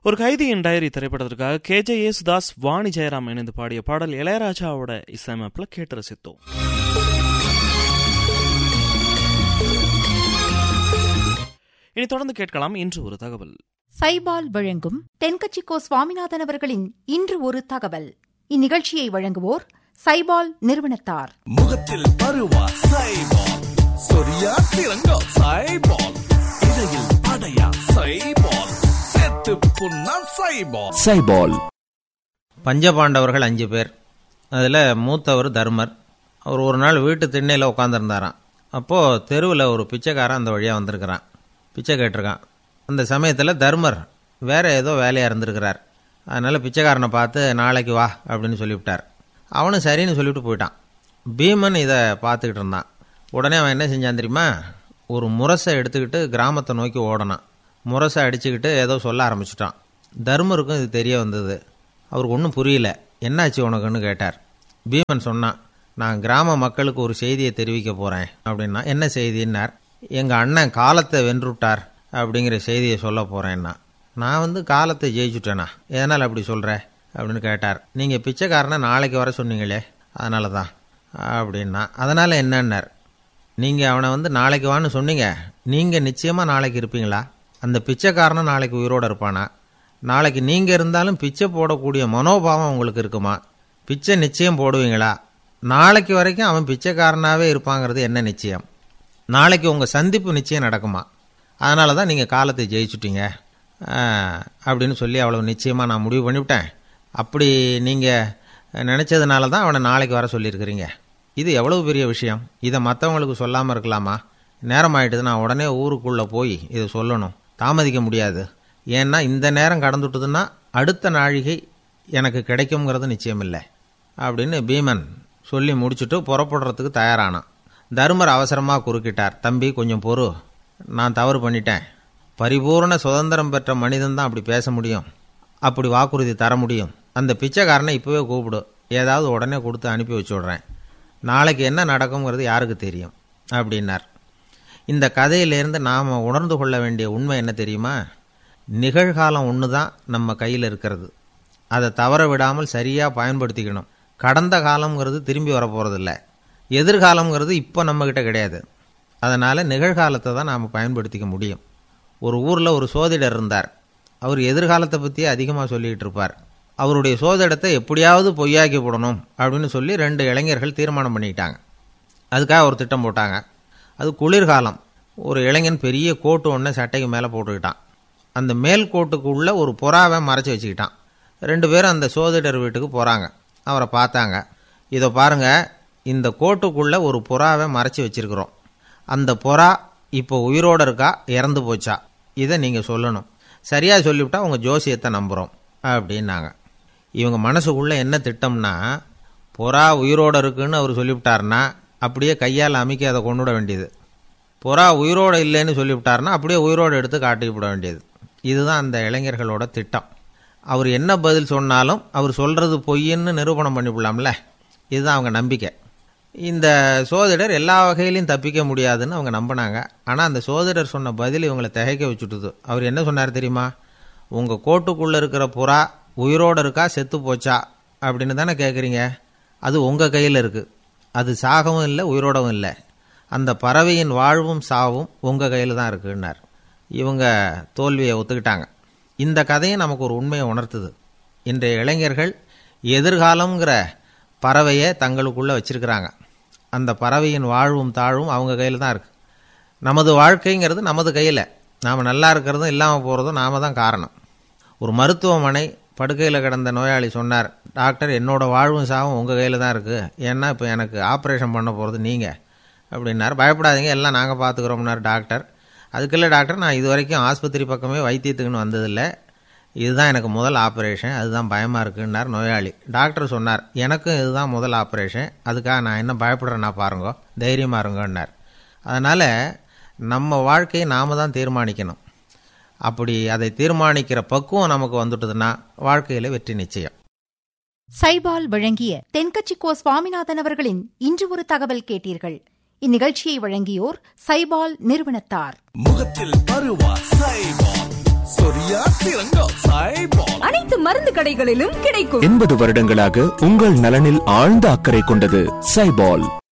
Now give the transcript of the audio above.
ஒரு கைதியின் டைரி திரைப்படத்திற்காக கே ஜே யேசுதாஸ் வாணி ஜெயராம் இணைந்து பாடிய பாடல் இளையராஜாவோட இசையமைப்பில் கேட்டு ரசித்தோம் இனி தொடர்ந்து கேட்கலாம் இன்று ஒரு தகவல் சைபால் வழங்கும் தென்கட்சிக்கோ சுவாமிநாதன் அவர்களின் இன்று ஒரு தகவல் இந்நிகழ்ச்சியை வழங்குவோர் சைபால் நிறுவனத்தார் முகத்தில் பருவா சைபால் சொரியா சிறங்கோ சைபால் இடையில் அடையா சைபால் செத்து புண்ணா சைபால் சைபால் பஞ்சபாண்டவர்கள் அஞ்சு பேர் அதில் மூத்தவர் தர்மர் அவர் ஒரு நாள் வீட்டு திண்ணையில் உட்காந்துருந்தாராம் அப்போது தெருவில் ஒரு பிச்சைக்காரன் அந்த வழியாக வந்திருக்கிறான் பிச்சை கேட்டிருக்கான் அந்த சமயத்தில் தர்மர் வேறு ஏதோ வேலையாக இருந்திருக்கிறார் அதனால் பிச்சைக்காரனை பார்த்து நாளைக்கு வா அப்படின்னு சொல்லிவிட்டார் அவனும் சரின்னு சொல்லிவிட்டு போயிட்டான் பீமன் இதை பார்த்துக்கிட்டு இருந்தான் உடனே அவன் என்ன செஞ்சான் தெரியுமா ஒரு முரசை எடுத்துக்கிட்டு கிராமத்தை நோக்கி ஓடனான் முரசை அடிச்சுக்கிட்டு ஏதோ சொல்ல ஆரம்பிச்சிட்டான் தர்மருக்கும் இது தெரிய வந்தது அவருக்கு ஒன்றும் புரியல என்னாச்சு உனக்குன்னு கேட்டார் பீமன் சொன்னான் நான் கிராம மக்களுக்கு ஒரு செய்தியை தெரிவிக்க போகிறேன் அப்படின்னா என்ன செய்தின்னார் எங்கள் அண்ணன் காலத்தை வென்றுட்டார் அப்படிங்கிற செய்தியை சொல்ல போகிறேன்னா நான் வந்து காலத்தை ஜெயிச்சுட்டேனா எதனால் அப்படி சொல்கிற அப்படின்னு கேட்டார் நீங்கள் பிச்சைக்காரனை நாளைக்கு வர சொன்னீங்களே அதனால தான் அப்படின்னா அதனால் என்னன்னார் நீங்கள் அவனை வந்து நாளைக்கு வான்னு சொன்னீங்க நீங்கள் நிச்சயமாக நாளைக்கு இருப்பீங்களா அந்த பிச்சைக்காரனும் நாளைக்கு உயிரோடு இருப்பானா நாளைக்கு நீங்கள் இருந்தாலும் பிச்சை போடக்கூடிய மனோபாவம் உங்களுக்கு இருக்குமா பிச்சை நிச்சயம் போடுவீங்களா நாளைக்கு வரைக்கும் அவன் பிச்சைக்காரனாகவே இருப்பாங்கிறது என்ன நிச்சயம் நாளைக்கு உங்கள் சந்திப்பு நிச்சயம் நடக்குமா அதனால தான் நீங்கள் காலத்தை ஜெயிச்சுட்டீங்க அப்படின்னு சொல்லி அவ்வளோ நிச்சயமாக நான் முடிவு பண்ணிவிட்டேன் அப்படி நீங்கள் நினச்சதுனால தான் அவனை நாளைக்கு வர சொல்லியிருக்கிறீங்க இது எவ்வளவு பெரிய விஷயம் இதை மற்றவங்களுக்கு சொல்லாமல் இருக்கலாமா நேரம் ஆகிட்டுது நான் உடனே ஊருக்குள்ளே போய் இதை சொல்லணும் தாமதிக்க முடியாது ஏன்னா இந்த நேரம் கடந்துட்டுதுன்னா அடுத்த நாழிகை எனக்கு கிடைக்குங்கிறது நிச்சயம் இல்லை அப்படின்னு பீமன் சொல்லி முடிச்சுட்டு புறப்படுறதுக்கு தயாரானான் தருமர் அவசரமாக குறுக்கிட்டார் தம்பி கொஞ்சம் பொறு நான் தவறு பண்ணிட்டேன் பரிபூர்ண சுதந்திரம் பெற்ற மனிதன் தான் அப்படி பேச முடியும் அப்படி வாக்குறுதி தர முடியும் அந்த பிச்சைக்காரனை இப்போவே கூப்பிடு ஏதாவது உடனே கொடுத்து அனுப்பி வச்சு விட்றேன் நாளைக்கு என்ன நடக்குங்கிறது யாருக்கு தெரியும் அப்படின்னார் இந்த கதையிலேருந்து நாம் உணர்ந்து கொள்ள வேண்டிய உண்மை என்ன தெரியுமா நிகழ்காலம் ஒன்று தான் நம்ம கையில் இருக்கிறது அதை தவற விடாமல் சரியாக பயன்படுத்திக்கணும் கடந்த காலங்கிறது திரும்பி வர போகிறதில்ல எதிர்காலங்கிறது இப்போ நம்மக்கிட்ட கிடையாது அதனால் நிகழ்காலத்தை தான் நாம் பயன்படுத்திக்க முடியும் ஒரு ஊரில் ஒரு சோதிடர் இருந்தார் அவர் எதிர்காலத்தை பற்றியே அதிகமாக சொல்லிக்கிட்டு இருப்பார் அவருடைய சோதிடத்தை எப்படியாவது பொய்யாக்கி போடணும் அப்படின்னு சொல்லி ரெண்டு இளைஞர்கள் தீர்மானம் பண்ணிக்கிட்டாங்க அதுக்காக ஒரு திட்டம் போட்டாங்க அது குளிர்காலம் ஒரு இளைஞன் பெரிய கோட்டு ஒன்று சட்டைக்கு மேலே போட்டுக்கிட்டான் அந்த மேல் கோட்டுக்குள்ளே ஒரு புறாவை மறைச்சி வச்சுக்கிட்டான் ரெண்டு பேரும் அந்த சோதிடர் வீட்டுக்கு போகிறாங்க அவரை பார்த்தாங்க இதை பாருங்கள் இந்த கோட்டுக்குள்ளே ஒரு புறாவை மறைச்சி வச்சுருக்குறோம் அந்த புறா இப்போ உயிரோடு இருக்கா இறந்து போச்சா இதை நீங்கள் சொல்லணும் சரியாக சொல்லிவிட்டா உங்கள் ஜோசியத்தை நம்புகிறோம் அப்படின்னாங்க இவங்க மனசுக்குள்ளே என்ன திட்டம்னா புறா உயிரோடு இருக்குன்னு அவர் சொல்லிவிட்டார்னா அப்படியே கையால் அமைக்க அதை கொண்டு விட வேண்டியது புறா உயிரோடு இல்லைன்னு சொல்லிவிட்டார்னா அப்படியே உயிரோடு எடுத்து காட்டி விட வேண்டியது இதுதான் அந்த இளைஞர்களோட திட்டம் அவர் என்ன பதில் சொன்னாலும் அவர் சொல்கிறது பொய்ன்னு நிரூபணம் பண்ணிவிடலாம்ல இதுதான் அவங்க நம்பிக்கை இந்த சோதிடர் எல்லா வகையிலையும் தப்பிக்க முடியாதுன்னு அவங்க நம்பினாங்க ஆனால் அந்த சோதிடர் சொன்ன பதில் இவங்களை திகைக்க வச்சுட்டுது அவர் என்ன சொன்னார் தெரியுமா உங்கள் கோட்டுக்குள்ளே இருக்கிற புறா உயிரோடு இருக்கா செத்து போச்சா அப்படின்னு தானே கேட்குறீங்க அது உங்கள் கையில் இருக்குது அது சாகவும் இல்லை உயிரோடவும் இல்லை அந்த பறவையின் வாழ்வும் சாவும் உங்கள் கையில் தான் இருக்குன்னார் இவங்க தோல்வியை ஒத்துக்கிட்டாங்க இந்த கதையை நமக்கு ஒரு உண்மையை உணர்த்துது இன்றைய இளைஞர்கள் எதிர்காலங்கிற பறவையை தங்களுக்குள்ளே வச்சிருக்கிறாங்க அந்த பறவையின் வாழ்வும் தாழ்வும் அவங்க கையில் தான் இருக்குது நமது வாழ்க்கைங்கிறது நமது கையில் நாம் நல்லா இருக்கிறதும் இல்லாமல் போகிறதும் நாம தான் காரணம் ஒரு மருத்துவமனை படுக்கையில் கிடந்த நோயாளி சொன்னார் டாக்டர் என்னோடய வாழ்வும் சாவும் உங்கள் கையில் தான் இருக்குது ஏன்னா இப்போ எனக்கு ஆப்ரேஷன் பண்ண போகிறது நீங்கள் அப்படின்னார் பயப்படாதீங்க எல்லாம் நாங்கள் பார்த்துக்குறோம்னார் டாக்டர் அதுக்குள்ள டாக்டர் நான் இது வரைக்கும் ஆஸ்பத்திரி பக்கமே வைத்தியத்துக்குன்னு வந்ததில்லை இதுதான் எனக்கு முதல் ஆப்ரேஷன் அதுதான் பயமாக இருக்குன்னார் நோயாளி டாக்டர் சொன்னார் எனக்கும் இதுதான் முதல் ஆப்ரேஷன் அதுக்காக நான் என்ன பயப்படுறேன்னா பாருங்க தைரியமாக இருங்கன்னார் அதனால் நம்ம வாழ்க்கையை நாம் தான் தீர்மானிக்கணும் அப்படி அதை தீர்மானிக்கிற பக்குவம் நமக்கு வந்துட்டதுன்னா வாழ்க்கையில் வெற்றி நிச்சயம் சைபால் வழங்கிய தென்கட்சிக்கோ சுவாமிநாதன் அவர்களின் இன்று ஒரு தகவல் கேட்டீர்கள் இந்நிகழ்ச்சியை வழங்கியோர் சைபால் நிறுவனத்தார் முகத்தில் பருவா சைபால் சொரியா சிறங்கோ சைபால் அனைத்து மருந்து கடைகளிலும் கிடைக்கும் எண்பது வருடங்களாக உங்கள் நலனில் ஆழ்ந்த அக்கறை கொண்டது சைபால்